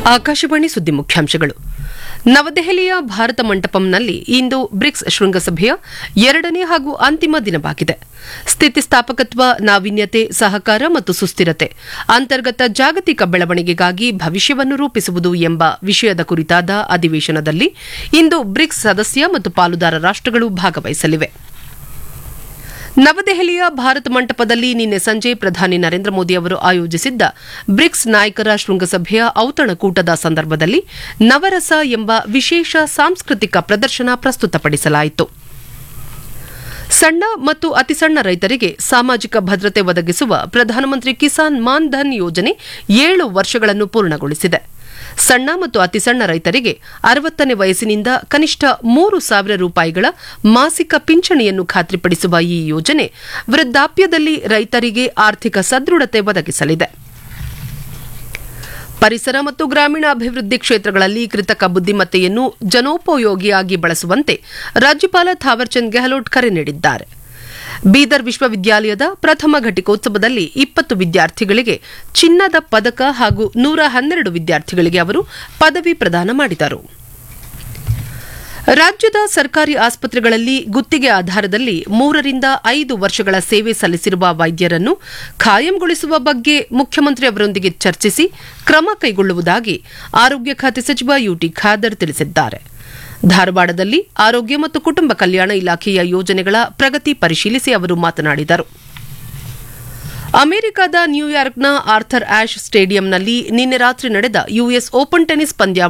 ಆಕಾಶವಾಣಿ ಸುದ್ದಿ ಮುಖ್ಯಾಂಶಗಳು ನವದೆಹಲಿಯ ಭಾರತ ಮಂಟಪಂನಲ್ಲಿ ಇಂದು ಬ್ರಿಕ್ಸ್ ಶೃಂಗಸಭೆಯ ಎರಡನೇ ಹಾಗೂ ಅಂತಿಮ ದಿನವಾಗಿದೆ ಸ್ಥಿತಿಸ್ಥಾಪಕತ್ವ ನಾವೀನ್ಯತೆ ಸಹಕಾರ ಮತ್ತು ಸುಸ್ಥಿರತೆ ಅಂತರ್ಗತ ಜಾಗತಿಕ ಬೆಳವಣಿಗೆಗಾಗಿ ಭವಿಷ್ಯವನ್ನು ರೂಪಿಸುವುದು ಎಂಬ ವಿಷಯದ ಕುರಿತಾದ ಅಧಿವೇಶನದಲ್ಲಿ ಇಂದು ಬ್ರಿಕ್ಸ್ ಸದಸ್ಯ ಮತ್ತು ಪಾಲುದಾರ ರಾಷ್ಟಗಳು ಭಾಗವಹಿಸಲಿವೆ ನವದೆಹಲಿಯ ಭಾರತ ಮಂಟಪದಲ್ಲಿ ನಿನ್ನೆ ಸಂಜೆ ಪ್ರಧಾನಿ ನರೇಂದ್ರ ಮೋದಿ ಅವರು ಆಯೋಜಿಸಿದ್ದ ಬ್ರಿಕ್ಸ್ ನಾಯಕರ ಶೃಂಗಸಭೆಯ ಔತಣಕೂಟದ ಸಂದರ್ಭದಲ್ಲಿ ನವರಸ ಎಂಬ ವಿಶೇಷ ಸಾಂಸ್ಕೃತಿಕ ಪ್ರದರ್ಶನ ಪ್ರಸ್ತುತಪಡಿಸಲಾಯಿತು ಸಣ್ಣ ಮತ್ತು ಅತಿಸಣ್ಣ ರೈತರಿಗೆ ಸಾಮಾಜಿಕ ಭದ್ರತೆ ಒದಗಿಸುವ ಪ್ರಧಾನಮಂತ್ರಿ ಕಿಸಾನ್ ಮಾನ್ ಧನ್ ಯೋಜನೆ ಏಳು ವರ್ಷಗಳನ್ನು ಪೂರ್ಣಗೊಳಿಸಿದೆ ಸಣ್ಣ ಮತ್ತು ಅತಿಸಣ್ಣ ರೈತರಿಗೆ ಅರವತ್ತನೇ ವಯಸ್ಸಿನಿಂದ ಕನಿಷ್ಠ ಮೂರು ಸಾವಿರ ರೂಪಾಯಿಗಳ ಮಾಸಿಕ ಪಿಂಚಣಿಯನ್ನು ಖಾತ್ರಿಪಡಿಸುವ ಈ ಯೋಜನೆ ವೃದ್ಧಾಪ್ಯದಲ್ಲಿ ರೈತರಿಗೆ ಆರ್ಥಿಕ ಸದೃಢತೆ ಒದಗಿಸಲಿದೆ ಪರಿಸರ ಮತ್ತು ಗ್ರಾಮೀಣಾಭಿವೃದ್ಧಿ ಕ್ಷೇತ್ರಗಳಲ್ಲಿ ಕೃತಕ ಬುದ್ದಿಮತ್ತೆಯನ್ನು ಜನೋಪಯೋಗಿಯಾಗಿ ಬಳಸುವಂತೆ ರಾಜ್ಯಪಾಲ ಥಾವರ್ಚಂದ್ ಗೆಹ್ಲೋಟ್ ಕರೆ ನೀಡಿದ್ದಾರೆ ಬೀದರ್ ವಿಶ್ವವಿದ್ಯಾಲಯದ ಪ್ರಥಮ ಘಟಿಕೋತ್ಸವದಲ್ಲಿ ಇಪ್ಪತ್ತು ವಿದ್ಯಾರ್ಥಿಗಳಿಗೆ ಚಿನ್ನದ ಪದಕ ಹಾಗೂ ನೂರ ಹನ್ನೆರಡು ವಿದ್ಯಾರ್ಥಿಗಳಿಗೆ ಅವರು ಪದವಿ ಪ್ರದಾನ ಮಾಡಿದರು ರಾಜ್ಯದ ಸರ್ಕಾರಿ ಆಸ್ಪತ್ರೆಗಳಲ್ಲಿ ಗುತ್ತಿಗೆ ಆಧಾರದಲ್ಲಿ ಮೂರರಿಂದ ಐದು ವರ್ಷಗಳ ಸೇವೆ ಸಲ್ಲಿಸಿರುವ ವೈದ್ಯರನ್ನು ಖಾಯಂಗೊಳಿಸುವ ಬಗ್ಗೆ ಮುಖ್ಯಮಂತ್ರಿ ಅವರೊಂದಿಗೆ ಚರ್ಚಿಸಿ ಕ್ರಮ ಕೈಗೊಳ್ಳುವುದಾಗಿ ಆರೋಗ್ಯ ಖಾತೆ ಸಚಿವ ಯುಟಿ ಖಾದರ್ ತಿಳಿಸಿದ್ದಾರೆ ಧಾರವಾಡದಲ್ಲಿ ಆರೋಗ್ಯ ಮತ್ತು ಕುಟುಂಬ ಕಲ್ಯಾಣ ಇಲಾಖೆಯ ಯೋಜನೆಗಳ ಪ್ರಗತಿ ಪರಿಶೀಲಿಸಿ ಅವರು ಮಾತನಾಡಿದರು ಅಮೆರಿಕದ ನ್ಯೂಯಾರ್ಕ್ನ ಆರ್ಥರ್ ಆಶ್ ಸ್ಟೇಡಿಯಂನಲ್ಲಿ ನಿನ್ನೆ ರಾತ್ರಿ ನಡೆದ ಯುಎಸ್ ಓಪನ್ ಟೆನಿಸ್ ಪಂದ್ಯಾವಳಿ